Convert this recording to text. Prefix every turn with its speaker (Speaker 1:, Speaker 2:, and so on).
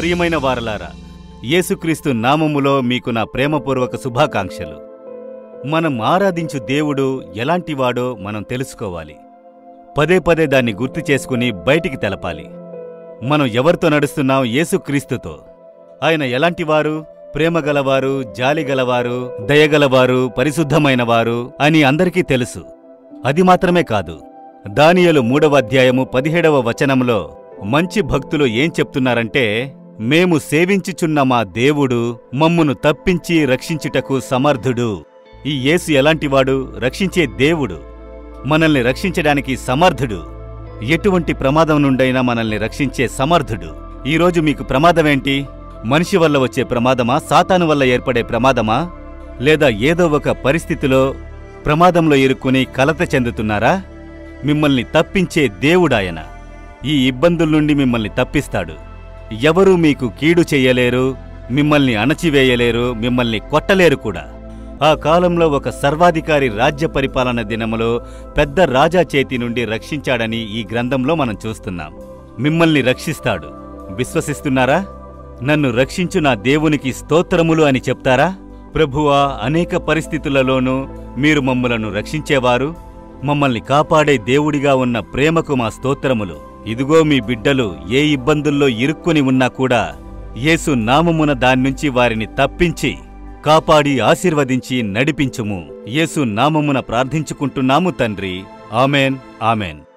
Speaker 1: ప్రియమైన వారలారా యేసుక్రీస్తు నామములో మీకు నా ప్రేమపూర్వక శుభాకాంక్షలు మనం ఆరాధించు దేవుడు ఎలాంటివాడో మనం తెలుసుకోవాలి పదే పదే దాన్ని గుర్తు చేసుకుని బయటికి తెలపాలి మనం ఎవరితో నడుస్తున్నాం యేసుక్రీస్తుతో ఆయన ఎలాంటివారు ప్రేమగలవారు జాలిగలవారు దయగలవారు పరిశుద్ధమైనవారు అని అందరికీ తెలుసు అది మాత్రమే కాదు దానియలు మూడవ అధ్యాయము పదిహేడవ వచనంలో మంచి భక్తులు ఏం చెప్తున్నారంటే మేము సేవించుచున్న మా దేవుడు మమ్మును తప్పించి రక్షించుటకు సమర్థుడు ఈ యేసు ఎలాంటివాడు రక్షించే దేవుడు మనల్ని రక్షించడానికి సమర్థుడు ఎటువంటి ప్రమాదం నుండైనా మనల్ని రక్షించే సమర్థుడు ఈరోజు మీకు ప్రమాదమేంటి మనిషి వల్ల వచ్చే ప్రమాదమా సాతాను వల్ల ఏర్పడే ప్రమాదమా లేదా ఏదో ఒక పరిస్థితిలో ప్రమాదంలో ఇరుక్కుని కలత చెందుతున్నారా మిమ్మల్ని తప్పించే దేవుడాయన ఈ ఇబ్బందుల నుండి మిమ్మల్ని తప్పిస్తాడు ఎవరూ మీకు కీడు చెయ్యలేరు మిమ్మల్ని అణచివేయలేరు మిమ్మల్ని కొట్టలేరు కూడా ఆ కాలంలో ఒక సర్వాధికారి రాజ్య పరిపాలన దినములో పెద్ద రాజా చేతి నుండి రక్షించాడని ఈ గ్రంథంలో మనం చూస్తున్నాం మిమ్మల్ని రక్షిస్తాడు విశ్వసిస్తున్నారా నన్ను రక్షించు నా దేవునికి స్తోత్రములు అని చెప్తారా ప్రభువా అనేక పరిస్థితులలోనూ మీరు మమ్మలను రక్షించేవారు మమ్మల్ని కాపాడే దేవుడిగా ఉన్న ప్రేమకు మా స్తోత్రములు ఇదిగో మీ బిడ్డలు ఏ ఇబ్బందుల్లో ఇరుక్కుని ఉన్నా కూడా యేసు నామమున దాన్నుంచి వారిని తప్పించి కాపాడి ఆశీర్వదించి నడిపించుము యేసు నామమున ప్రార్థించుకుంటున్నాము తండ్రి ఆమెన్ ఆమెన్